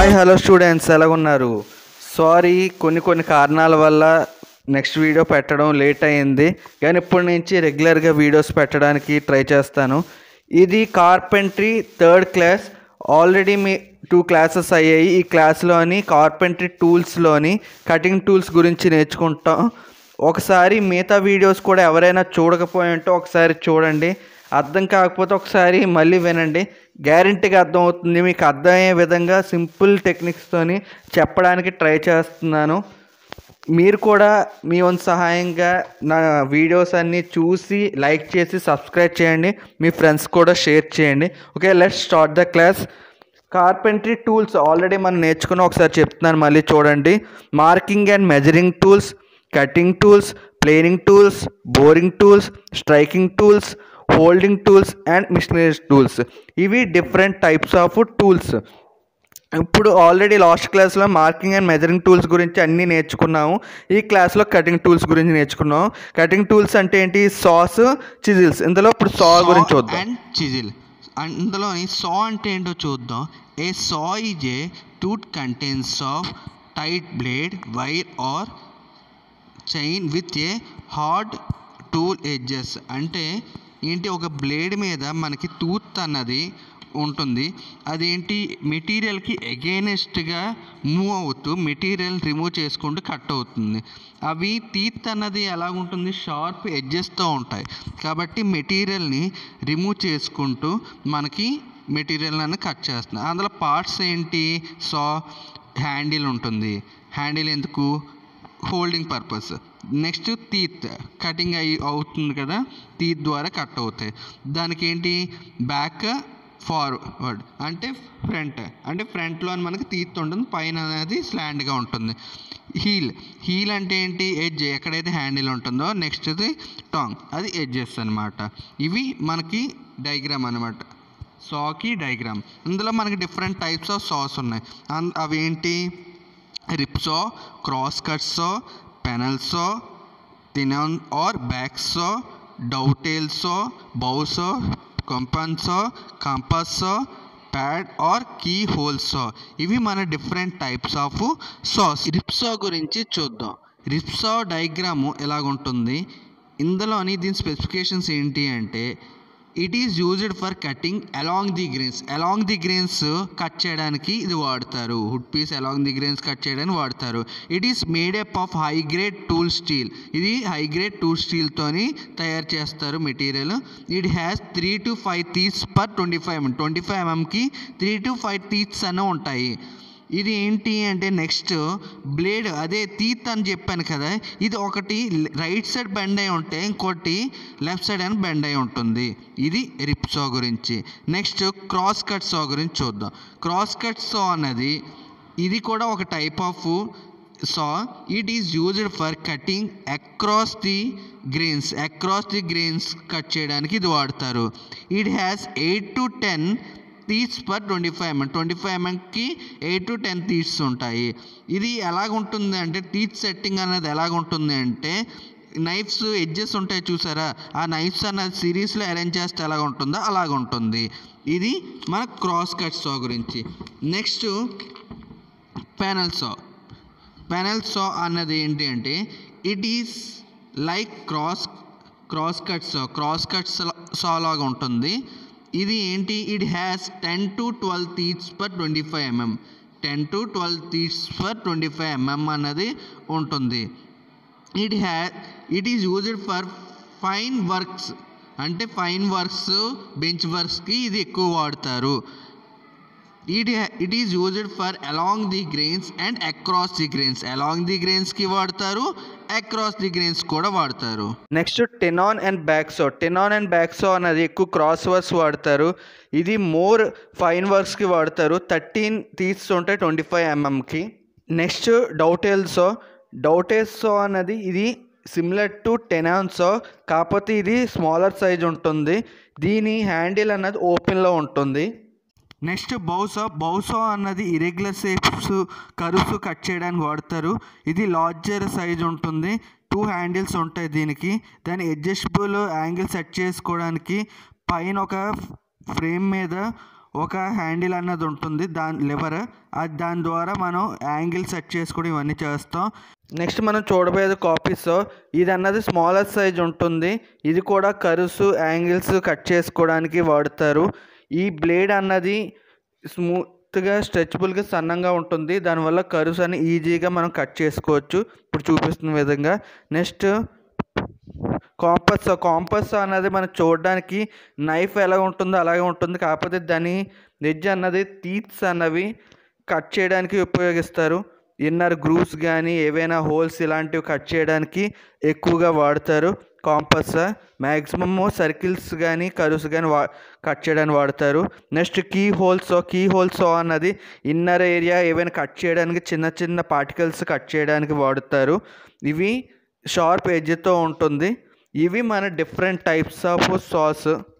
hi hello students ఎలాగున్నారు sorry కొన్ని కొన్ని కారణాల వల్ల నెక్స్ట్ వీడియో పెట్టడం లేట్ అయింది కానీ ఇప్పటి నుంచి రెగ్యులర్గా వీడియోస్ పెట్టడానికి ట్రై చేస్తాను ఇది కార్పెంట్రీ థర్డ్ క్లాస్ ఆల్రెడీ మీ టూ క్లాసెస్ అయ్యాయి ఈ క్లాస్లోని కార్పెంట్రీ టూల్స్లోని కటింగ్ టూల్స్ గురించి నేర్చుకుంటాం ఒకసారి మిగతా వీడియోస్ కూడా ఎవరైనా చూడకపోయి ఉంటే ఒకసారి చూడండి అర్థం కాకపోతే ఒకసారి మళ్ళీ వినండి గ్యారంటీగా అర్థం అవుతుంది మీకు అర్థమయ్యే విధంగా సింపుల్ టెక్నిక్స్తోని చెప్పడానికి ట్రై చేస్తున్నాను మీరు కూడా మీ వంతు సహాయంగా నా వీడియోస్ అన్నీ చూసి లైక్ చేసి సబ్స్క్రైబ్ చేయండి మీ ఫ్రెండ్స్ కూడా షేర్ చేయండి okay let's start the class carpentry tools already మనం నేర్చుకున్న ఒకసారి చెప్తున్నాను మళ్ళీ చూడండి marking and measuring tools cutting tools planing tools boring tools striking tools holding tools and machinery tools ఇవి డిఫరెంట్ టైప్స్ ఆఫ్ టూల్స్ ఇప్పుడు ఆల్రెడీ లాస్ట్ క్లాస్లో marking and measuring tools గురించి అన్నీ నేర్చుకున్నాము ఈ క్లాస్లో కటింగ్ టూల్స్ గురించి నేర్చుకున్నాం కటింగ్ టూల్స్ అంటే ఏంటి సాస్ చిజిల్స్ ఇందులో ఇప్పుడు సా గురించి చూద్దాం అండ్ చిజిల్ అందులోని సా అంటే ఏంటో చూద్దాం a saw is a tooth contents of tight blade wire or chain with a hard tool edges అంటే ఏంటి ఒక బ్లేడ్ మీద మనకి టూత్ అన్నది ఉంటుంది అదేంటి మెటీరియల్కి ఎగెనెస్ట్గా మూవ్ అవుతూ మెటీరియల్ రిమూవ్ చేసుకుంటూ కట్ అవుతుంది అవి టీత్ అన్నది ఎలా ఉంటుంది షార్ప్ ఎడ్జెస్తో ఉంటాయి కాబట్టి మెటీరియల్ని రిమూవ్ చేసుకుంటూ మనకి మెటీరియల్ అన్న కట్ చేస్తుంది అందులో పార్ట్స్ ఏంటి సో హ్యాండిల్ ఉంటుంది హ్యాండిల్ ఎందుకు holding purpose next teeth cutting అయి అవుతుంది కదా టీత్ ద్వారా కట్ అవుతాయి దానికి ఏంటి బ్యాక్ ఫార్వర్డ్ అంటే ఫ్రంట్ అంటే ఫ్రంట్లో మనకి టీత్ ఉంటుంది పైన అనేది స్లాండ్గా ఉంటుంది హీల్ హీల్ అంటే ఏంటి ఎడ్జ్ ఎక్కడైతే హ్యాండిల్ ఉంటుందో నెక్స్ట్ టాంగ్ అది ఎడ్జెస్ అనమాట ఇవి మనకి డైగ్రామ్ అనమాట సాకి డైగ్రామ్ ఇందులో మనకి డిఫరెంట్ టైప్స్ ఆఫ్ సాస్ ఉన్నాయి అన్- అవి ఏంటి rip saw cross cut saw panel saw tenon or back saw dovetail saw bow saw compass saw compass saw pad or key hole saw ఇవి మన different types of saws rip saw గురించి చూద్దాం రిప్సో డయాగ్రాము ఎలాగుంటుంది ఇందులోని దీని స్పెసిఫికేషన్స్ ఏంటి అంటే it is used for cutting along the grains along the grains cut చేయడానికి ఇది వాడతారు wood piece along the grains cut చేయడానికి వాడతారు it is made up of high grade tool steel ఇది హై గ్రేడ్ టూల్ స్టీల్తోని తయారు చేస్తారు material it has three to five teeths per twenty five mm twenty five ఎంఎంకి three to five teeths అనే ఉంటాయి ఇది ఏంటి అంటే నెక్స్ట్ బ్లేడ్ అదే తీత్ అని చెప్పాను కదా ఇది ఒకటి రైట్ సైడ్ బెండ్ అయి ఉంటే ఇంకోటి లెఫ్ట్ సైడ్ అని బెండ్ అయి ఉంటుంది ఇది రిప్ సో గురించి నెక్స్ట్ క్రాస్ కట్ సో గురించి చూద్దాం క్రాస్ కట్ సో అన్నది ఇది కూడా ఒక type of saw it is used for cutting across the grains across the grains cut చేయడానికి ఇది వాడతారు it has eight to ten teeths per twenty five mm twenty five ఎంఎంకి ఎయిట్ టు టెన్ టీత్స్ ఉంటాయి ఇది ఎలాగుంటుంది అంటే teeth setting అనేది ఎలాగుంటుంది అంటే knifes edges ఉంటాయి చూసారా ఆ నైఫ్స్ అన్నది సిరీస్లో అరేంజ్ చేస్తే ఎలాగ ఉంటుందో అలాగ ఉంటుంది ఇది మన క్రాస్ కట్ సో గురించి next panel saw panel saw అన్నది ఏంటి అంటే it is like cross cross cut saw cross cut saw లాగా ఉంటుంది ఇది ఏంటి it has ten to twelve teeths per twenty five mm ten to twelve teeths per twenty five mm అన్నది ఉంటుంది it ha it is used for fine works అంటే fine works bench వర్క్స్కి ఇది ఎక్కువ వాడతారు it it is used for along the grains and across the grains along the గ్రెయిన్స్కి వాడతారు across the grains కూడా వాడతారు next tenon and back saw tenon and back saw అన్నది ఎక్కువ క్రాస్ వర్క్స్ వాడతారు ఇది మోర్ ఫైన్ వర్క్స్కి వాడతారు థర్టీన్ తీస్ ఉంటాయి ట్వంటీ ఫైవ్ ఎంఎంకి నెక్స్ట్ డౌటేల్సో డౌటేల్సో అన్నది ఇది సిమిలర్ టు టెనాన్సో కాకపోతే ఇది స్మాలర్ సైజ్ ఉంటుంది దీని హ్యాండిల్ అన్నది ఓపెన్లో ఉంటుంది నెక్స్ట్ బౌసో బౌసో అన్నది ఇరెగ్యులర్ షేప్స్ కరువుస్ కట్ చేయడానికి వాడతారు ఇది లార్జర్ సైజ్ ఉంటుంది టూ హ్యాండిల్స్ ఉంటాయి దీనికి దాని అడ్జస్టబుల్ యాంగిల్ సెట్ చేసుకోవడానికి పైన ఒక ఫ్రేమ్ మీద ఒక హ్యాండిల్ అన్నది ఉంటుంది దాని లివర్ అది దాని ద్వారా మనం యాంగిల్ సెట్ చేసుకోవడం ఇవన్నీ చేస్తాం నెక్స్ట్ మనం చూడబోయేది కాపీస్ ఇది అన్నది స్మాలర్ సైజ్ ఉంటుంది ఇది కూడా కరుసు యాంగిల్స్ కట్ చేసుకోవడానికి వాడతారు ఈ బ్లేడ్ అన్నది స్మూత్గా స్ట్రెచబుల్గా సన్నంగా ఉంటుంది దానివల్ల కరుస్ అని ఈజీగా మనం కట్ చేసుకోవచ్చు ఇప్పుడు చూపిస్తున్న విధంగా నెక్స్ట్ కాంపస్ కాంపస్ అన్నది మనం చూడడానికి నైఫ్ ఎలా ఉంటుందో అలాగే ఉంటుంది కాకపోతే దాని ఎడ్జ్ అన్నది టీత్స్ అన్నవి కట్ చేయడానికి ఉపయోగిస్తారు ఇన్నర్ గ్రూవ్స్ కానీ ఏవైనా హోల్స్ ఇలాంటివి కట్ చేయడానికి ఎక్కువగా వాడతారు కాంపస్ మ్యాక్సిమమ్ సర్కిల్స్ కానీ కరుస్ కానీ వా కట్ చేయడానికి వాడతారు next key holes key holes అన్నది ఇన్నర్ ఏరియా ఏవైనా కట్ చేయడానికి చిన్న చిన్న పార్టికల్స్ కట్ చేయడానికి వాడుతారు ఇవి షార్ప్ ఎడ్జ్తో ఉంటుంది ఇవి మన డిఫరెంట్ టైప్స్ ఆఫ్ సాస్